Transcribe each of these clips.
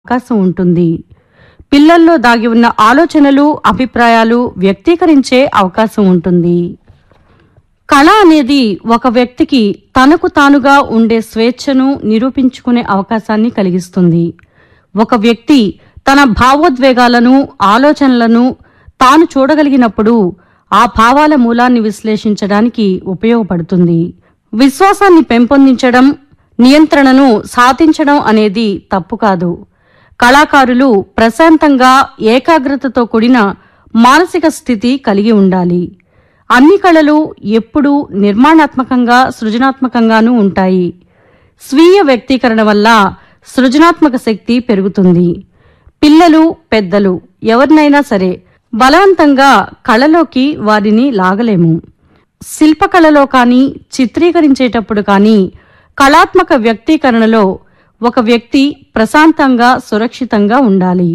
అవకాశం ఉంటుంది పిల్లల్లో దాగి ఉన్న ఆలోచనలు అభిప్రాయాలు వ్యక్తీకరించే అవకాశం ఉంటుంది కళ అనేది ఒక వ్యక్తికి తనకు తానుగా ఉండే స్వేచ్ఛను నిరూపించుకునే అవకాశాన్ని కలిగిస్తుంది ఒక వ్యక్తి తన భావోద్వేగాలను ఆలోచనలను తాను చూడగలిగినప్పుడు ఆ భావాల మూలాన్ని విశ్లేషించడానికి ఉపయోగపడుతుంది విశ్వాసాన్ని పెంపొందించడం నియంత్రణను సాధించడం అనేది తప్పు కాదు కళాకారులు ప్రశాంతంగా ఏకాగ్రతతో కూడిన మానసిక స్థితి కలిగి ఉండాలి అన్ని కళలు ఎప్పుడూ నిర్మాణాత్మకంగా సృజనాత్మకంగానూ ఉంటాయి స్వీయ వ్యక్తీకరణ వల్ల సృజనాత్మక శక్తి పెరుగుతుంది పిల్లలు పెద్దలు ఎవరినైనా సరే బలవంతంగా కళలోకి వారిని లాగలేము శిల్పకళలో కానీ చిత్రీకరించేటప్పుడు కానీ కళాత్మక వ్యక్తీకరణలో ఒక వ్యక్తి ప్రశాంతంగా సురక్షితంగా ఉండాలి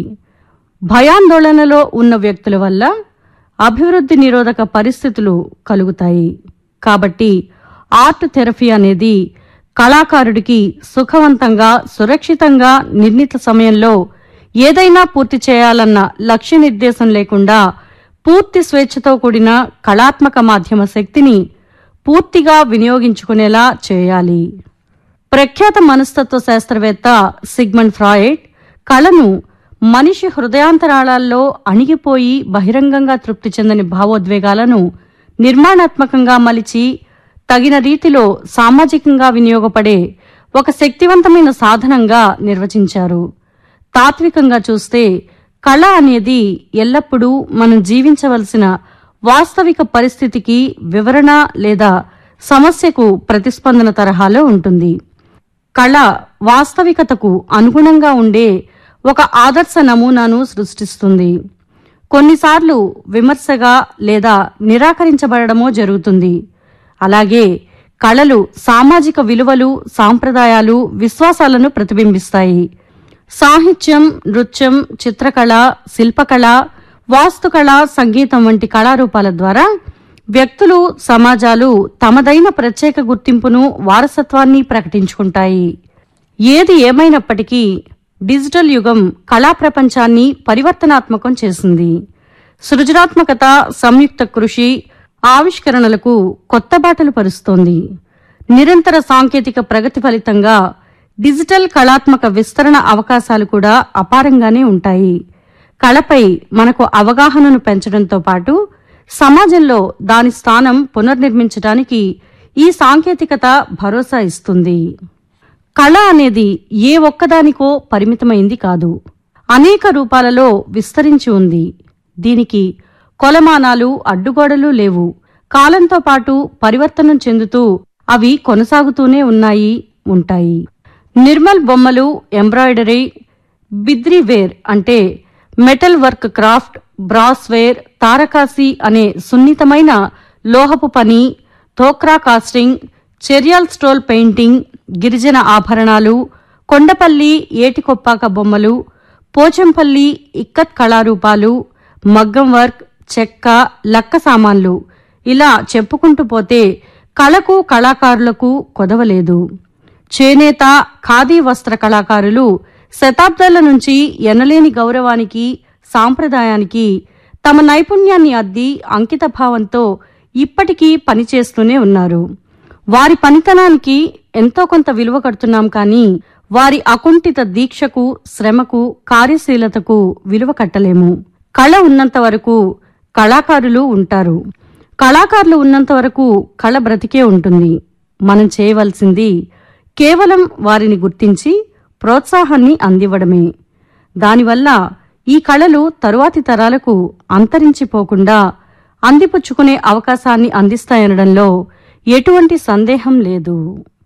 భయాందోళనలో ఉన్న వ్యక్తుల వల్ల అభివృద్ధి నిరోధక పరిస్థితులు కలుగుతాయి కాబట్టి ఆర్ట్ థెరపీ అనేది కళాకారుడికి సుఖవంతంగా సురక్షితంగా నిర్ణీత సమయంలో ఏదైనా పూర్తి చేయాలన్న లక్ష్య నిర్దేశం లేకుండా పూర్తి స్వేచ్ఛతో కూడిన కళాత్మక మాధ్యమ శక్తిని పూర్తిగా వినియోగించుకునేలా చేయాలి ప్రఖ్యాత మనస్తత్వ శాస్త్రవేత్త సిగ్మండ్ ఫ్రాయిడ్ కళను మనిషి హృదయాంతరాళాల్లో అణిగిపోయి బహిరంగంగా తృప్తి చెందని భావోద్వేగాలను నిర్మాణాత్మకంగా మలిచి తగిన రీతిలో సామాజికంగా వినియోగపడే ఒక శక్తివంతమైన సాధనంగా నిర్వచించారు తాత్వికంగా చూస్తే కళ అనేది ఎల్లప్పుడూ మనం జీవించవలసిన వాస్తవిక పరిస్థితికి వివరణ లేదా సమస్యకు ప్రతిస్పందన తరహాలో ఉంటుంది కళ వాస్తవికతకు అనుగుణంగా ఉండే ఒక ఆదర్శ నమూనాను సృష్టిస్తుంది కొన్నిసార్లు విమర్శగా లేదా నిరాకరించబడమో జరుగుతుంది అలాగే కళలు సామాజిక విలువలు సాంప్రదాయాలు విశ్వాసాలను ప్రతిబింబిస్తాయి సాహిత్యం నృత్యం చిత్రకళ శిల్పకళ వాస్తుకళ సంగీతం వంటి కళారూపాల ద్వారా వ్యక్తులు సమాజాలు తమదైన ప్రత్యేక గుర్తింపును వారసత్వాన్ని ప్రకటించుకుంటాయి ఏది ఏమైనప్పటికీ డిజిటల్ యుగం కళా ప్రపంచాన్ని పరివర్తనాత్మకం చేసింది సృజనాత్మకత సంయుక్త కృషి ఆవిష్కరణలకు కొత్త బాటలు పరుస్తోంది నిరంతర సాంకేతిక ప్రగతి ఫలితంగా డిజిటల్ కళాత్మక విస్తరణ అవకాశాలు కూడా అపారంగానే ఉంటాయి కళపై మనకు అవగాహనను పెంచడంతో పాటు సమాజంలో దాని స్థానం పునర్నిర్మించడానికి ఈ సాంకేతికత భరోసా ఇస్తుంది కళ అనేది ఏ ఒక్కదానికో పరిమితమైంది కాదు అనేక రూపాలలో విస్తరించి ఉంది దీనికి కొలమానాలు అడ్డుగోడలు లేవు కాలంతో పాటు పరివర్తనం చెందుతూ అవి కొనసాగుతూనే ఉన్నాయి ఉంటాయి నిర్మల్ బొమ్మలు ఎంబ్రాయిడరీ బిద్రీ వేర్ అంటే metal work craft brass ware తారకాసి అనే సున్నితమైన లోహపు పని Dhokra casting Cheriyal scroll painting గిరిజన ఆభరణాలు కొండపల్లి ఏటికొప్పాక బొమ్మలు పోచంపల్లి ఇక్కత్ కళారూపాలు మగ్గం వర్క్ చెక్క లక్క సామాన్లు ఇలా చెప్పుకుంటూ పోతే కళకు కళాకారులకు కొదవలేదు చేనేత ఖాదీ వస్త్ర కళాకారులు శతాబ్దాల నుంచి ఎనలేని గౌరవానికి సాంప్రదాయానికి తమ నైపుణ్యాన్ని అద్ది అంకిత భావంతో ఇప్పటికీ పనిచేస్తూనే ఉన్నారు వారి పనితనానికి ఎంతో కొంత విలువ కడుతున్నాం కానీ వారి అకుంఠిత దీక్షకు శ్రమకు కార్యశీలతకు విలువ కట్టలేము కళ ఉన్నంత వరకు కళాకారులు ఉంటారు కళాకారులు ఉన్నంత వరకు కళ బ్రతికే ఉంటుంది మనం చేయవలసింది కేవలం వారిని గుర్తించి ప్రోత్సాహాన్ని అందివ్వడమే దానివల్ల ఈ కళలు తరువాతి తరాలకు అంతరించిపోకుండా అందిపుచ్చుకునే అవకాశాన్ని అందిస్తాయనడంలో ఎటువంటి సందేహం లేదు